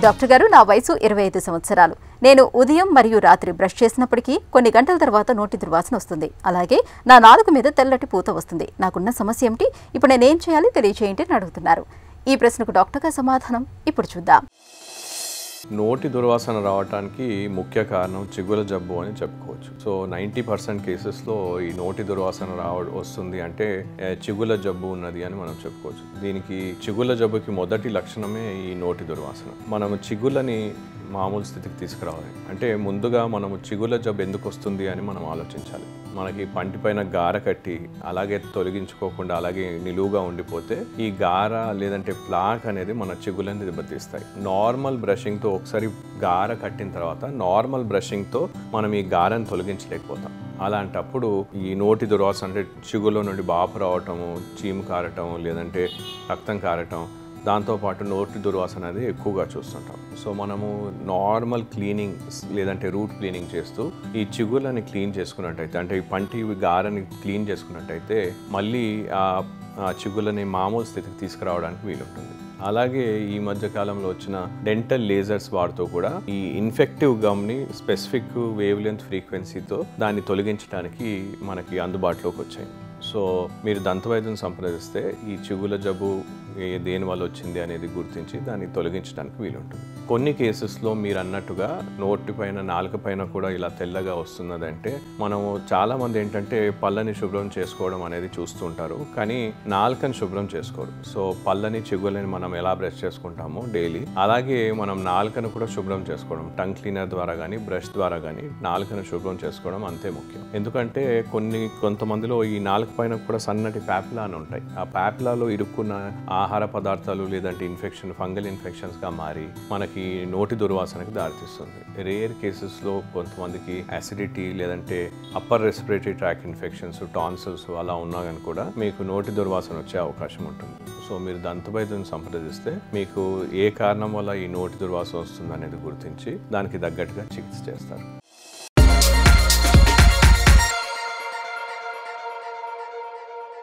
doctor గారు నా వయసు ఇరవై ఐదు సంవత్సరాలు నేను ఉదయం మరియు రాత్రి బ్రష్ చేసినప్పటికీ కొన్ని గంటల తర్వాత నోటి దుర్వాసన వస్తుంది అలాగే నా నాలుగు మీద తెల్లటి పూత వస్తుంది నాకున్న సమస్య ఏమిటి ఇప్పుడు నేనేం చేయాలి తెలియచేయండి అని అడుగుతున్నారు ఈ ప్రశ్నకు డాక్టర్ గారి సమాధానం ఇప్పుడు చూద్దాం నోటి దుర్వాసన రావడానికి ముఖ్య కారణం చిగుల జబ్బు అని చెప్పుకోవచ్చు సో నైంటీ పర్సెంట్ కేసెస్లో ఈ నోటి దుర్వాసన రావ వస్తుంది అంటే ఏ, చిగుల జబ్బు ఉన్నది అని మనం చెప్పుకోవచ్చు దీనికి చిగుల జబ్బుకి మొదటి లక్షణమే ఈ నోటి దుర్వాసన మనము చిగులని మామూలు స్థితికి తీసుకురావాలి అంటే ముందుగా మనము చిగుల జబ్బు ఎందుకు వస్తుంది అని మనం ఆలోచించాలి మనకి పంటి పైన గార కట్టి అలాగే తొలగించుకోకుండా అలాగే నిలువుగా ఉండిపోతే ఈ గార లేదంటే ప్లాక్ అనేది మన చిగులని దెబ్బతీస్తాయి నార్మల్ బ్రషింగ్తో ఒకసారి గార కట్టిన తర్వాత నార్మల్ బ్రషింగ్తో మనం ఈ గారని తొలగించలేకపోతాం అలాంటప్పుడు ఈ నోటి దుర్వాసన అంటే చిగులో నుండి బాపు రావటము చీము కారటం లేదంటే రక్తం కారటం దాంతోపాటు నోటి దుర్వాసన అనేది ఎక్కువగా చూస్తుంటాం సో మనము నార్మల్ క్లీనింగ్ లేదంటే రూట్ క్లీనింగ్ చేస్తూ ఈ చిగుళ్ళని క్లీన్ చేసుకున్నట్టయితే అంటే ఈ పంటి గారని క్లీన్ చేసుకున్నట్టయితే మళ్ళీ ఆ ఆ చిగుళ్ళని మామూలు స్థితికి తీసుకురావడానికి వీలుంటుంది అలాగే ఈ మధ్య కాలంలో వచ్చిన డెంటల్ లేజర్స్ వాడుతూ కూడా ఈ ఇన్ఫెక్టివ్ గమ్ని స్పెసిఫిక్ వేవ్ లెంత్ ఫ్రీక్వెన్సీతో దాన్ని తొలగించడానికి మనకి అందుబాటులోకి వచ్చాయి సో మీరు దంతవైద్యం సంప్రదిస్తే ఈ చిగుల జబ్బు ఏ దేని వల్ల వచ్చింది అనేది గుర్తించి దాన్ని తొలగించడానికి వీలుంటుంది కొన్ని కేసెస్లో మీరు అన్నట్టుగా నోటి పైన నాలుక పైన కూడా ఇలా తెల్లగా వస్తున్నదంటే మనము చాలా మంది ఏంటంటే పళ్ళని శుభ్రం చేసుకోవడం అనేది చూస్తుంటారు కానీ నాలుకని శుభ్రం చేసుకోరు సో పళ్ళని చిగులని మనం ఎలా బ్రష్ చేసుకుంటామో డైలీ అలాగే మనం నాలుకను కూడా శుభ్రం చేసుకోవడం టంగ్ క్లీనర్ ద్వారా కానీ బ్రష్ ద్వారా కానీ నాలుకను శుభ్రం చేసుకోవడం అంతే ముఖ్యం ఎందుకంటే కొన్ని కొంతమందిలో ఈ నాలుక పైన కూడా సన్నటి ప్యాపిలా అని ఉంటాయి ఆ ప్యాపిలాలో ఇరుక్కున్న ఆహార పదార్థాలు లేదంటే ఇన్ఫెక్షన్ ఫంగల్ ఇన్ఫెక్షన్స్గా మారి మనకి నోటి దుర్వాసనకి దారితీస్తుంది రేర్ కేసెస్లో కొంతమందికి అసిడిటీ లేదంటే upper respiratory tract infections tonsils అలా ఉన్నా కానీ కూడా మీకు నోటి దుర్వాసన వచ్చే అవకాశం ఉంటుంది సో మీరు దంతవైద్యుని సంప్రదిస్తే మీకు ఏ కారణం వల్ల ఈ నోటి దుర్వాసన వస్తుంది అనేది గుర్తించి దానికి తగ్గట్టుగా చికిత్స చేస్తారు